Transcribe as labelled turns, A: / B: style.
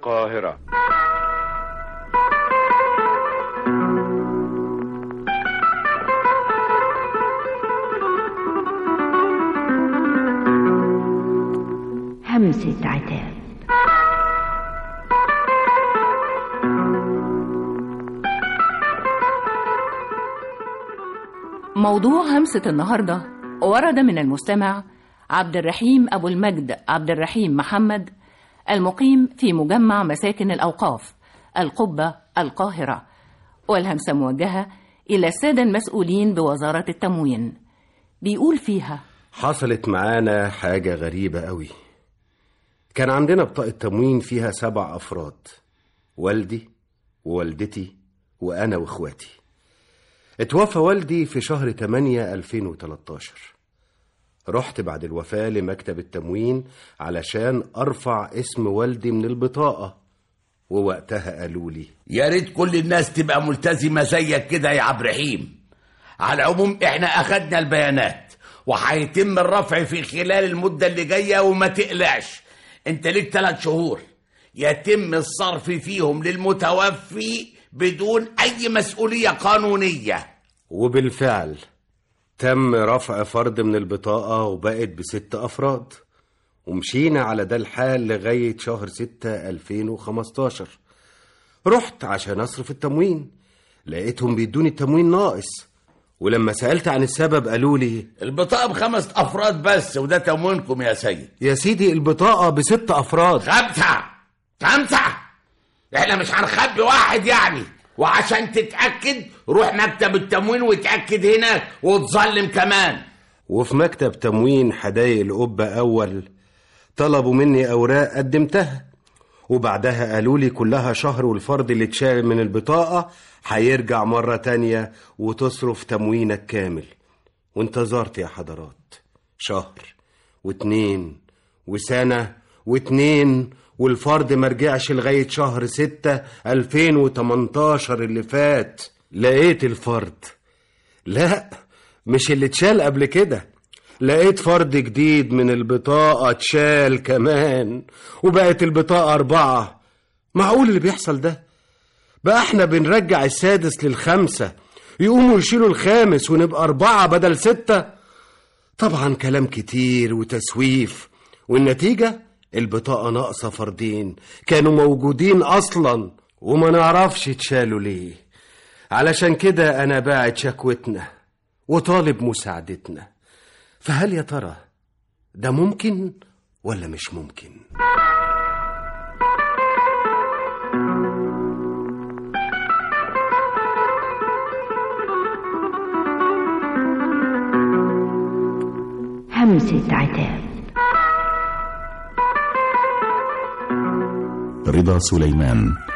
A: القاهرة
B: همسة عتاب
C: موضوع همسة النهاردة ورد من المستمع عبد الرحيم أبو المجد عبد الرحيم محمد المقيم في مجمع مساكن الأوقاف القبة القاهرة والهمسة موجهة إلى السادة المسؤولين بوزارة التموين بيقول فيها
D: حصلت معانا حاجة غريبة قوي كان عندنا بطاقة تموين فيها سبع أفراد والدي ووالدتي وأنا وإخواتي اتوفى والدي في شهر 8 2013 رحت بعد الوفاة لمكتب التموين علشان أرفع اسم والدي من البطاقة ووقتها قالوا لي
E: يا ريت كل الناس تبقى ملتزمة زيك كده يا عبد الرحيم على العموم احنا اخدنا البيانات وهيتم الرفع في خلال المدة اللي جاية وما تقلقش انت ليك ثلاث شهور يتم الصرف فيهم للمتوفي بدون اي مسؤولية قانونية
D: وبالفعل تم رفع فرد من البطاقة وبقت بست أفراد ومشينا على ده الحال لغاية شهر ستة 2015 رحت عشان أصرف التموين لقيتهم بيدوني التموين ناقص ولما سألت عن السبب قالوا لي
E: البطاقة بخمس افراد بس وده تموينكم يا سيد
D: يا سيدي البطاقة بست أفراد
E: خمسة خمسة احنا مش هنخبي واحد يعني وعشان تتأكد روح مكتب التموين وتأكد هناك وتظلم كمان
D: وفي مكتب تموين حدايق القبة أول طلبوا مني أوراق قدمتها وبعدها قالوا لي كلها شهر والفرد اللي اتشال من البطاقة هيرجع مرة تانية وتصرف تموينك كامل وانتظرت يا حضرات شهر واتنين وسنة واتنين والفرد مرجعش لغاية شهر ستة 2018 اللي فات لقيت الفرد لا مش اللي اتشال قبل كده لقيت فرد جديد من البطاقة اتشال كمان وبقت البطاقة أربعة معقول اللي بيحصل ده بقى احنا بنرجع السادس للخمسة يقوموا يشيلوا الخامس ونبقى أربعة بدل ستة طبعا كلام كتير وتسويف والنتيجة البطاقة ناقصة فردين كانوا موجودين أصلا وما نعرفش اتشالوا ليه علشان كده أنا باعت شكوتنا وطالب مساعدتنا فهل يا ترى ده ممكن ولا مش ممكن
B: همسة عتاب
F: رضا سليمان